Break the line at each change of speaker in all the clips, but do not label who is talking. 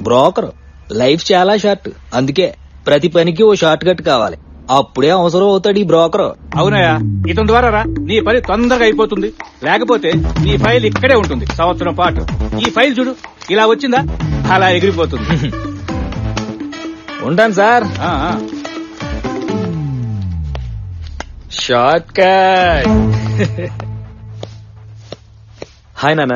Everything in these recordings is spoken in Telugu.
బ్రోకర్ లైఫ్ చాలా షార్ట్ అందుకే ప్రతి పనికి ఓ షార్ట్ కట్ కావాలి అప్పుడే అవసరం అవుతాడు ఈ బ్రోకర్
అవునయ్యా ఇతని ద్వారా రా నీ పని తొందరగా అయిపోతుంది లేకపోతే నీ ఫైల్ ఇక్కడే ఉంటుంది సంవత్సరం పాటు ఈ ఫైల్ చూడు ఇలా వచ్చిందా అలా ఎగిరిపోతుంది
ఉంటాను సార్
ఆ, ఆ.
షార్ట్ కట్
హాయ్ నాన్న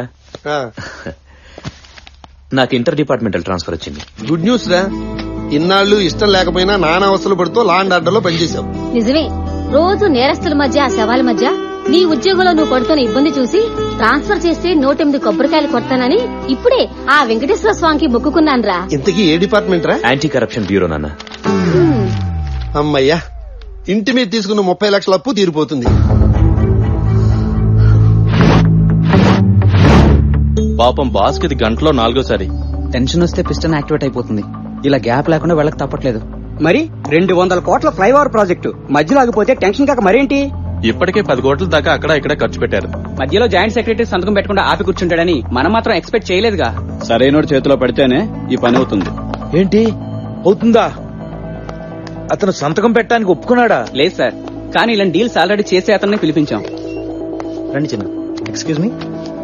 నాకు ఇంటర్ డిపార్ట్మెంటల్ ట్రాన్స్ఫర్ వచ్చింది
గుడ్ న్యూస్ రా ఇన్నాళ్ళు ఇష్టం లేకపోయినా నానా అవసరం పడుతూ లాండ్ ఆర్డర్ లో పనిచేశావు
నిజమే రోజు నేరస్తుల మధ్య ఆ శవాల మధ్య నీ ఉద్యోగంలో నువ్వు పడుతున్న ఇబ్బంది చూసి ట్రాన్స్ఫర్ చేస్తే నూటెనిమిది కొబ్బరికాయలు కొడతానని ఇప్పుడే ఆ వెంకటేశ్వర స్వామికి మొక్కుకున్నానురా
ఇంతకీ ఏ డిపార్ట్మెంట్ రా
యాంటీ కరప్షన్ బ్యూరో నాన్న
అమ్మయ్యా ఇంటి మీద తీసుకున్న ముప్పై లక్షల అప్పు తీరిపోతుంది
పాపం బాస్ కి గంటలో నాలుగోసారి
టెన్షన్ వస్తే పిస్టన్ యాక్టివేట్ అయిపోతుంది ఇలా గ్యాప్ లేకుండా వెళ్ళక తప్పట్లేదు
మరి రెండు వందల కోట్ల ఫ్లైఓవర్ ప్రాజెక్టు మధ్యలో ఆగిపోతే టెన్షన్ కాక మరేంటి
ఇప్పటికే పది కోట్ల దాకా అక్కడ ఇక్కడ ఖర్చు పెట్టారు
మధ్యలో జాయింట్ సెక్రటరీ సంతకం పెట్టకుండా ఆపి కూర్చుంటాడని మనం మాత్రం ఎక్స్పెక్ట్ చేయలేదుగా
సరైనోడు చేతిలో పెడితేనే ఈ పని అవుతుంది
ఏంటి అవుతుందా అతను సంతకం పెట్టడానికి ఒప్పుకున్నాడా
లేదు సార్ కానీ ఇలాంటి డీల్స్ ఆల్రెడీ చేసే అతన్ని పిలిపించాం
రండి చిన్న ఎక్స్క్యూజ్ మీ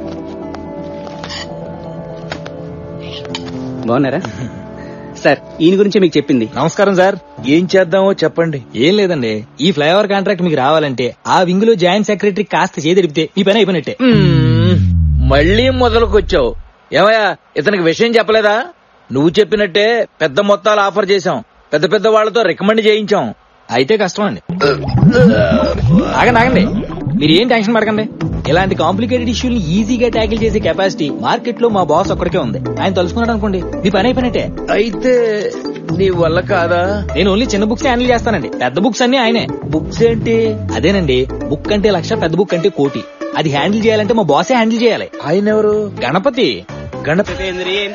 బాగున్నారా సార్ ఈయన గురించే మీకు చెప్పింది
నమస్కారం సార్ ఏం చేద్దామో చెప్పండి ఏం లేదండి ఈ ఫ్లైఓవర్ కాంట్రాక్ట్ మీకు రావాలంటే ఆ వింగ్ లో జాయింట్ సెక్రటరీ కాస్త చేదిరిపితే మీ పని అయిపోయినట్టే మళ్ళీ మొదలుకొచ్చావు ఏమయ్యా ఇతనికి విషయం చెప్పలేదా నువ్వు చెప్పినట్టే పెద్ద మొత్తాలు ఆఫర్ చేశాం పెద్ద పెద్ద వాళ్ళతో రికమెండ్ చేయించాం అయితే కష్టం అండి ఆగండి ఆగండి మీరు ఏం టెన్షన్ పడకండి ఇలాంటి కాంప్లికేటెడ్ ఇష్యూని ఈజీగా ట్యాకిల్ చేసే కెపాసిటీ మార్కెట్ లో మా బాస్ ఒక్కడికే ఉంది ఆయన తలుసుకున్నాడు అనుకోండి మీ పని అయిపోయినట్టే అయితే నీ వల్ల కాదా నేను ఓన్లీ చిన్న బుక్స్ హ్యాండిల్ చేస్తానండి పెద్ద బుక్స్ అన్ని ఆయనే బుక్స్ ఏంటి అదేనండి బుక్ అంటే లక్ష పెద్ద బుక్ అంటే కోటి అది హ్యాండిల్ చేయాలంటే మా బాసే హ్యాండిల్ చేయాలి ఆయన ఎవరు గణపతి గణపతి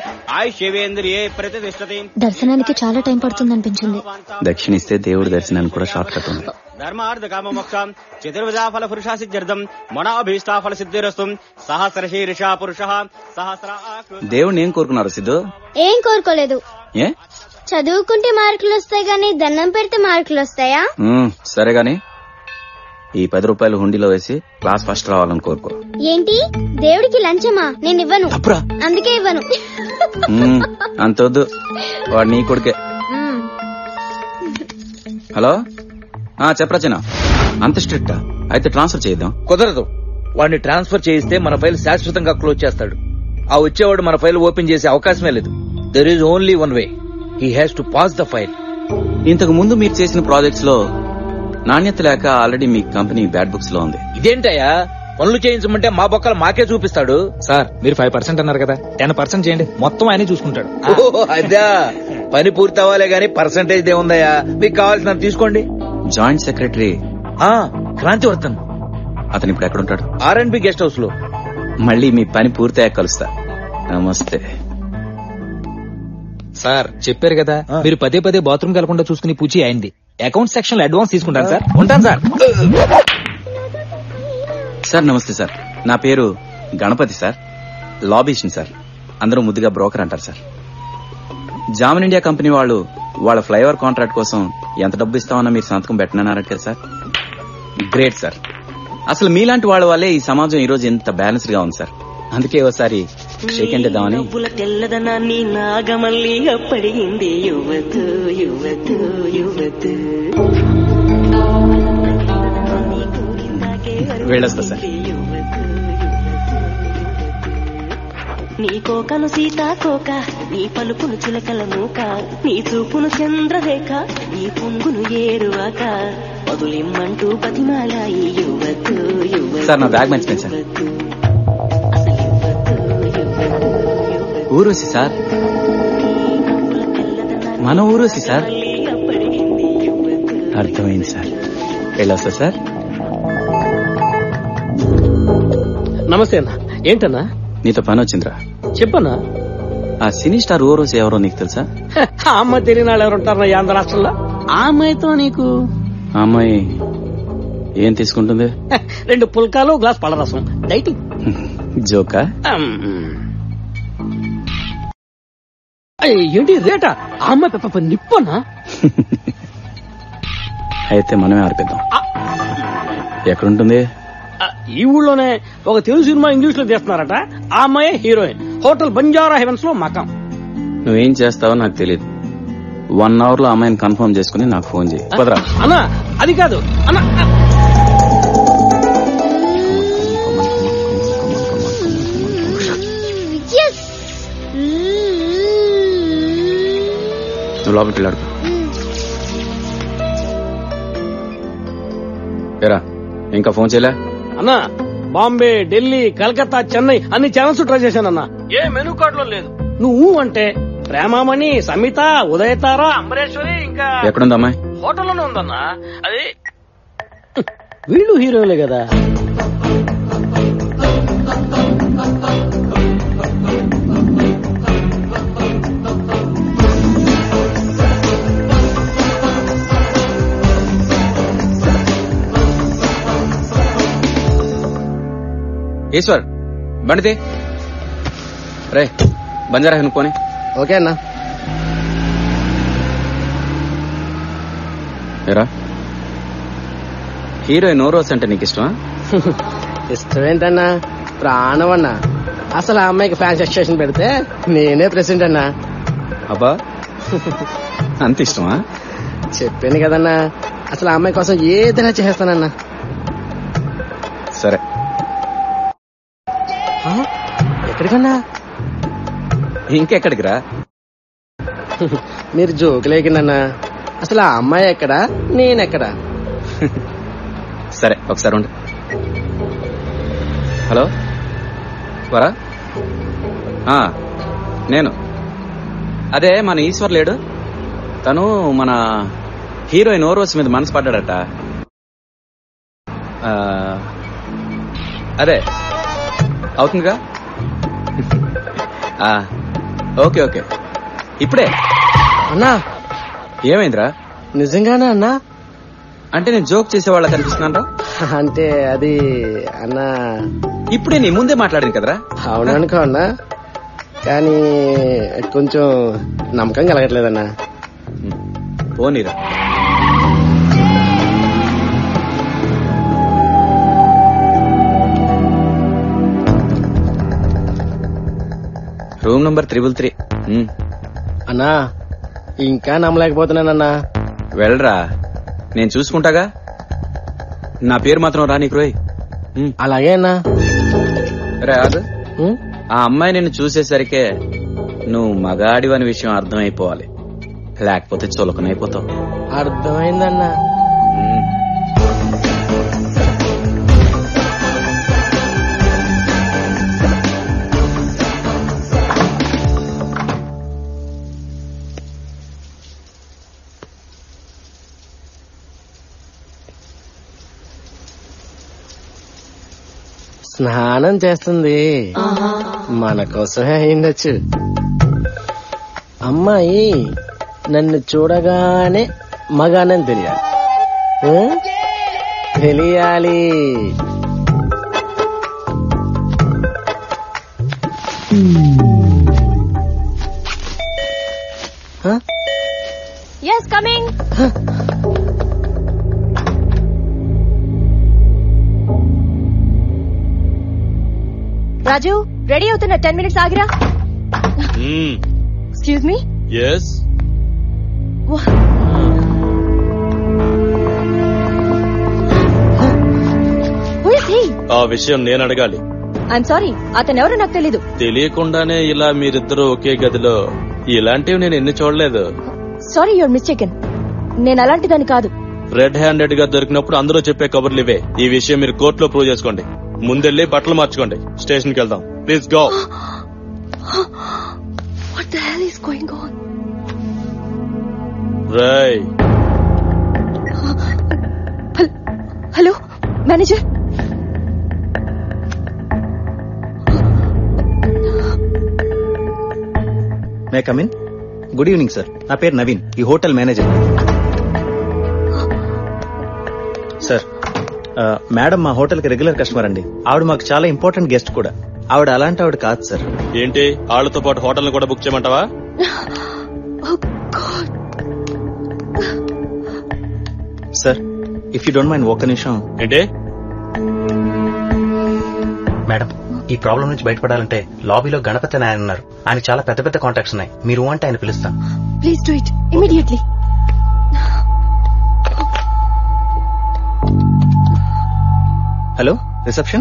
దర్శనానికి చాలా టైం పడుతుంది అనిపించింది
దక్షిణిస్తే దేవుడి దర్శనానికి కూడా షార్ట్ కట్ ఉంది
ధర్మార్థ కామ మోక్షం చతుర్విధా ఫల పురుషా సిద్ధ్యర్థం మనోభీష్టా ఫల సిద్ధిరస్తు సహస్ర శీర్ష పురుష సహస్ర
దేవుడిని ఏం కోరుకున్నారు సిద్ధు
ఏం కోరుకోలేదు
ఏ
చదువుకుంటే మార్కులు వస్తాయి గానీ దండం పెడితే మార్కులు వస్తాయా
మ్మ్, సరే గాని ఈ పది రూపాయలు హుండీలో వేసి క్లాస్ ఫస్ట్ రావాలని కోరుకో
ఏంటి దేవుడికి లంచమా నేను ఇవ్వను అందుకే ఇవ్వను
మ్మ్, అంత వద్దు వాడు నీ కొడుకే
మ్మ్.
హలో ఆ చెప్పరచన అంత స్ట్రిక్టా అయితే ట్రాన్స్ఫర్ చేద్దాం
కుదరదు వాడిని ట్రాన్స్ఫర్ చేయిస్తే మన ఫైల్ శాశ్వతంగా క్లోజ్ చేస్తాడు ఆ వచ్చేవాడు మన ఫైల్ ఓపెన్ చేసే అవకాశమే లేదు there is only one way he has to pass the file
ఇంతకు ముందు మీరు చేసిన ప్రాజెక్ట్స్ లో నాణ్యత లేక ఆల్రెడీ మీ కంపెనీ బ్యాడ్ బుక్స్ లో ఉంది
ఇదేంటయ్యా పనులు చేయించమంటే మా బొక్కలు మాకే చూపిస్తాడు సార్ మీరు ఫైవ్ పర్సెంట్ అన్నారు కదా టెన్ పర్సెంట్ చేయండి మొత్తం ఆయనే చూసుకుంటాడు అదా పని పూర్తి అవ్వాలే గానీ పర్సంటేజ్ ఏముందయ్యా మీకు కావాల్సినంత తీసుకోండి
జాయింట్ సెక్రటరీ
ఆ క్రాంతివర్ధన్
అతను ఇప్పుడు ఎక్కడ ఉంటాడు
R and B guest house లో
మళ్ళీ మీ పని పూర్తయ్యాక కలుస్తా నమస్తే
సార్ చెప్పారు కదా మీరు పదే పదే బాత్రూమ్ కలకుండా చూసుకుని పూచి అయింది అకౌంట్ సెక్షన్ లో అడ్వాన్స్ తీసుకుంటాను సార్ ఉంటాను సార్
సార్ నమస్తే సార్ నా పేరు గణపతి సార్ లాబీషన్ సార్ అందరూ ముద్దుగా బ్రోకర్ అంటారు సార్ జామన్ ఇండియా కంపెనీ వాళ్ళు వాళ్ళ ఫ్లైఓవర్ కాంట్రాక్ట్ కోసం ఎంత డబ్బు ఇస్తామన్నా మీరు సంతకం పెట్టనన్నారట కదా సార్ గ్రేట్ సార్ అసలు మీలాంటి వాళ్ళ వల్లే ఈ సమాజం ఈ రోజు ఎంత బ్యాలెన్స్డ్ గా ఉంది సార్ అందుకే ఒకసారి షేక్ హ్యాండ్ ఇద్దామని
నవ్వుల తెల్లదనాన్ని నాగమల్లి అప్పడిగింది యువతు యువతు యువతు
వెళ్ళొస్తా సార్
నీ కోకను సీతాకోక నీ పలుకును చిలకల మూక నీ చూపును చంద్రరేఖ నీ పొంగును ఏరువాక వదులిమ్మంటూ బతిమాలాయి యువతు యువతు
సార్ నా బ్యాగ్ మర్చిపోయింది సార్ ఊరూసి సార్ మన ఊరూసి సార్ అర్థమైంది సార్ వెళ్ళొస్తా సార్
నమస్తే అన్న ఏంటన్నా
నీతో పని వచ్చిందిరా
చెప్పన్నా
ఆ సినీ స్టార్ ఊరూసి ఎవరో నీకు తెలుసా
హ, ఆ అమ్మ తెలియని వాళ్ళు ఎవరు ఉంటారన్నా ఈ ఆంధ్ర రాష్ట్రంలో ఆ అమ్మాయితో నీకు
ఆ అమ్మాయి ఏం తీసుకుంటుంది
హ, రెండు పుల్కాలు గ్లాస్ పళ్ళరసం డైటింగ్
జోకా
అమ్. ఏయ్, ఏంటి రేటా ఆ అమ్మాయి పాప పాప నిప్పనా
అయితే మనమే ఆర్పిద్దాం ఎక్కడుంటుంది
ఆ, ఈ ఊళ్ళోనే ఒక తెలుగు సినిమా ఇంగ్లీష్ లో తీస్తున్నారట ఆ అమ్మాయి హీరోయిన్ హోటల్ బంజారా హెవెన్స్ లో మకాం
నువ్వేం చేస్తావో నాకు తెలియదు వన్ అవర్ లో అమ్మాయిని కన్ఫర్మ్ చేసుకుని నాకు ఫోన్ చేయి కుదరా
అన్నా అది కాదు అన్నా
ఎస్
నువ్వు లోపలికి వెళ్ళాడు ఏరా ఇంకా ఫోన్ చేయలే
అన్నా బాంబే ఢిల్లీ కలకత్తా చెన్నై అన్ని ఛానల్స్ ట్రై చేశాను అన్న ఏ మెనూ కార్డ్ లో లేదు నువ్వు అంటే ప్రేమామణి సమిత ఉదయతార అంబరేశ్వరి ఇంకా
ఎక్కడుంది అమ్మాయి
హోటల్లోనే ఉందన్నా అది వీళ్ళు హీరోలే కదా
ఈశ్వర్ బండితే రే బంజారా అనుకోని
ఓకే అన్నా
ఏరా హీరోయిన్ ఓరోస్ అంటే నీకు ఇష్టమా
ఇష్టమేంటన్నా ప్రాణం అన్నా అసలు ఆ అమ్మాయికి ఫ్యాన్స్ ఎక్స్టేషన్ పెడితే నేనే ప్రెసిడెంట్ అన్నా
అబ్బా అంత ఇష్టమా
చెప్పాను కదన్నా అసలు ఆ అమ్మాయి కోసం ఏదైనా చేస్తానన్నా
సరే
ఆ? ఎక్కడికన్నా
ఇంకెక్కడికి రా
మీరు జోకులేకిందన్నా అసలు ఆ అమ్మాయి ఎక్కడా నేనెక్కడా
సరే ఒకసారి ఉండు హలో వరా ఆ, నేను అదే మన ఈశ్వర్ లేడు తను మన హీరోయిన్ ఓరోస్ మీద మనసు పడ్డాడట ఆ, అదే అవుతుందిగా ఆ, ఓకే ఓకే ఇప్పుడే
అన్నా
ఏమైందిరా
నిజంగానా అన్నా
అంటే నేను జోక్ చేసేవాళ్ళ కనిపిస్తున్నాను
అంటే అది అన్నా
ఇప్పుడే నీ ముందే మాట్లాడింది కదరా
అవుననుకో అన్నా కానీ కొంచెం నమ్మకం కలగట్లేదన్నా
పోనీరా రూమ్ నంబర్ త్రిబుల్ త్రీ
అన్నా ఇంకా నమ్మలేకపోతున్నానన్నా
వెళ్ళరా నేను చూసుకుంటాగా నా పేరు మాత్రం రా నీకు రోయ్ ఉమ్.
అలాగే అన్నా
రే ఆగు
ఉమ్,
ఆ అమ్మాయి నిన్ను చూసేసరికే నువ్వు మగాడివని విషయం అర్థమైపోవాలి లేకపోతే చులకనైపోతావు
అర్థమైందన్నా
ఉమ్.
స్నానం చేస్తుంది మన కోసమే అయిండొచ్చు అమ్మాయి నన్ను చూడగానే మగానని తెలియాలి ఆ? తెలియాలి ఆ?
ఎస్ కమింగ్ రాజు రెడీ అవుతున్న టెన్ మినిట్స్ ఆగిరా ఎక్స్క్యూజ్ మీ
ఎస్ ఆ విషయం నేను అడగాలి
ఐఎమ్ సారీ అతను ఎవరో నాకు తెలీదు
తెలియకుండానే ఇలా మీరిద్దరూ ఒకే గదిలో ఇలాంటివి నేను ఎన్ని చూడలేదు
సారీ యువర్ మిస్టేకెన్ నేను అలాంటి దాన్ని కాదు
రెడ్ హ్యాండెడ్ గా దొరికినప్పుడు అందరూ చెప్పే కబుర్లు ఇవే ఈ విషయం మీరు కోర్టులో ప్రూవ్ చేసుకోండి ముందెళ్ళి బట్టలు మార్చుకోండి స్టేషన్ కి వెళ్దాం please go
what the hell is going on
రై
hello manager
may come in good evening sir నా పేరు నవీన్ ఈ హోటల్ మేనేజర్ సార్ ఆ, మేడం మా హోటల్ కి రెగ్యులర్ కస్టమర్ అండి ఆవిడ మాకు చాలా ఇంపార్టెంట్ గెస్ట్ కూడా ఆవిడ అలాంటి ఆవిడ కాదు సార్
ఏంటి వాళ్ళతో పాటు హోటల్ కూడా బుక్ చేయమంటావా
sir if you don't mind ఒక్క నిమిషం
ఏంటి
మేడం ఈ ప్రాబ్లం నుంచి బయటపడాలంటే లాబీలో గణపతి అని ఆయన ఉన్నారు ఆయన చాలా పెద్ద పెద్ద కాంటాక్ట్స్ ఉన్నాయి మీరు అంటే ఆయన పిలుస్తా
please do it immediately
hello reception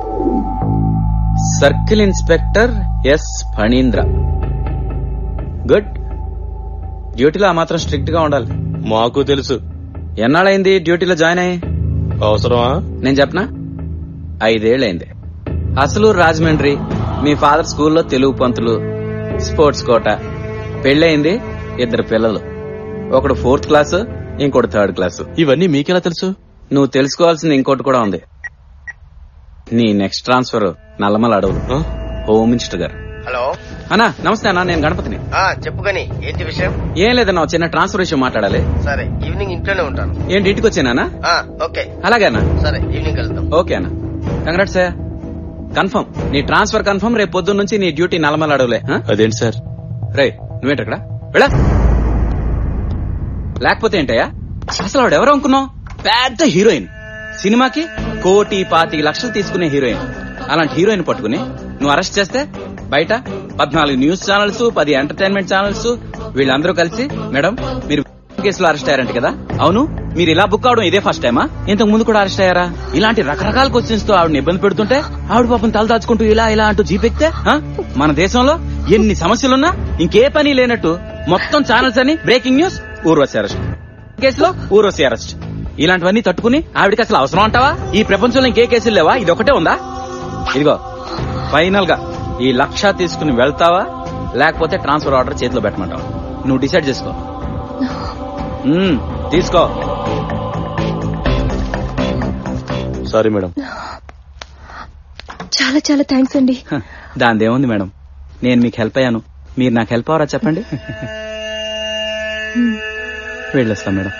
circle inspector S Phanindra good డ్యూటీలో ఆ మాత్రం స్ట్రిక్ట్ గా ఉండాలి
మాకు తెలుసు
ఎన్నాళ్ళైంది డ్యూటీలో జాయిన్ అయ్యి
అవసరమా
నేను చెప్పనా ఐదేళ్లైంది అసలు రాజమండ్రి మీ ఫాదర్ స్కూల్లో తెలుగు పంతులు స్పోర్ట్స్ కోట పెళ్ళయింది ఇద్దరు పిల్లలు ఒకడు ఫోర్త్ క్లాసు ఇంకోటి థర్డ్ క్లాసు
ఇవన్నీ మీకెలా తెలుసు
నువ్వు తెలుసుకోవాల్సింది ఇంకోటి కూడా ఉంది నీ నెక్స్ట్ ట్రాన్స్ఫర్ నల్లమల అడవులు హోమ్ మినిస్టర్ గారు
హలో
అన్నా నమస్తే అన్నా నేను గణపతిని
ఆ చెప్పు కానీ ఏంటి విషయం
ఏం లేదన్నా ఒక చిన్న ట్రాన్స్ఫర్ విషయం మాట్లాడాలి
సరే ఈవినింగ్ ఇంట్లోనే ఉంటాను
ఏంటి ఇంటికి వచ్చానా
ఆ ఓకే
అలాగే అన్నా
సరే ఈవినింగ్ వెళ్తాం
ఓకే అన్న కంగ్రాట్స్ సార్ కన్ఫర్మ్ నీ ట్రాన్స్ఫర్ కన్ఫర్మ్ రేపు పొద్దున్న నుంచి నీ డ్యూటీ నల్లమల అడవులే ఆ?
అదేంటి సార్
రే నువ్వేంటి అక్కడ వెళ్ళా లేకపోతే ఏంటయ్యా అసలు ఆవిడ ఎవరు అనుకున్నావు పెద్ద హీరోయిన్ సినిమాకి కోటి పాతి లక్షలు తీసుకునే హీరోయిన్ అలాంటి హీరోయిన్ పట్టుకుని నువ్వు అరెస్ట్ చేస్తే బయట పద్నాలుగు న్యూస్ ఛానల్స్ పది ఎంటర్టైన్మెంట్ ఛానల్స్ వీళ్ళందరూ కలిసి మేడం మీరు కేసులో అరెస్ట్ అయ్యారంట కదా అవును మీరు ఇలా బుక్ అవడం ఇదే ఫస్ట్ టైమా ఇంతకు ముందు కూడా అరెస్ట్ అయ్యారా ఇలాంటి రకరకాల క్వశ్చన్స్ తో ఆవిడని ఇబ్బంది పెడుతుంటే ఆవిడ పాపం తల దాచుకుంటూ ఇలా ఇలా అంటూ జీపెక్తే ఆ? మన దేశంలో ఎన్ని సమస్యలున్నా ఇంకే పని లేనట్టు మొత్తం ఛానల్స్ అని బ్రేకింగ్ న్యూస్ ఊర్వశి అరెస్ట్ కేసులో ఊర్వశి అరెస్ట్ ఇలాంటివన్నీ తట్టుకుని ఆవిడకి అసలు అవసరం అంటావా ఈ ప్రపంచంలో ఇంకే కేసులు లేవా ఇది ఒకటే ఉందా ఇదిగో ఫైనల్ గా ఈ లక్ష తీసుకుని వెళ్తావా లేకపోతే ట్రాన్స్ఫర్ ఆర్డర్ చేతిలో పెట్టమంటావా నువ్వు డిసైడ్ చేసుకో మ్మ్, తీసుకో
సారీ మేడం
చాలా చాలా థ్యాంక్స్ అండి
హ, దానిదేముంది మేడం నేను మీకు హెల్ప్ అయ్యాను మీరు నాకు హెల్ప్ అవరా చెప్పండి వెళ్ళొస్తాం మేడం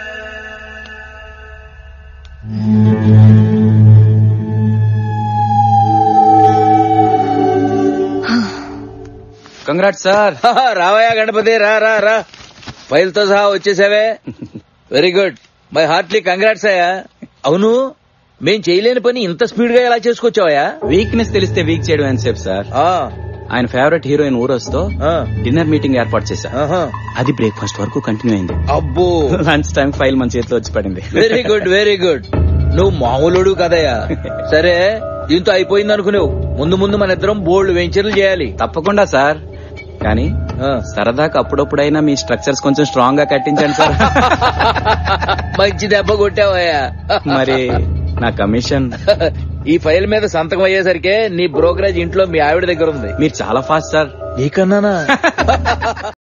కంగ్రాట్ సార్
రావయ్యా గణపతి రా రా రా ఫైల్ తో సహా వచ్చేసావే very good my heartly congrats అయ్యా అవును మేం చేయలేని పని ఇంత స్పీడ్ గా ఎలా చేసుకొచ్చావయ్యా
వీక్నెస్ తెలిస్తే వీక్ చేయడం ఎంతసేపు సార్ ఆయన ఫేవరెట్ హీరోయిన్ ఊరొస్తో డిన్నర్ మీటింగ్ ఏర్పాటు చేశా అది బ్రేక్ఫాస్ట్ వరకు కంటిన్యూ అయింది
అబ్బో
లంచ్ టైం ఫైల్ మన చేతిలో వచ్చి పడింది
వెరీ గుడ్ వెరీ గుడ్ నువ్వు మామూలుడు కదయ్యా సరే దీంతో అయిపోయింది అనుకునేవు ముందు ముందు మన ఇద్దరం బోల్డ్ వెంచర్లు చేయాలి
తప్పకుండా సార్ కానీ సరదాగా అప్పుడప్పుడైనా మీ స్ట్రక్చర్స్ కొంచెం స్ట్రాంగ్ గా కట్టించండి సార్
మంచి దెబ్బ కొట్టావయ్యా
మరి నా కమిషన్
ఈ ఫైల్ మీద సంతకం అయ్యేసరికి నీ బ్రోకరేజ్ ఇంట్లో మీ ఆవిడ దగ్గర ఉంది
మీరు చాలా ఫాస్ట్ సార్
నీకన్నానా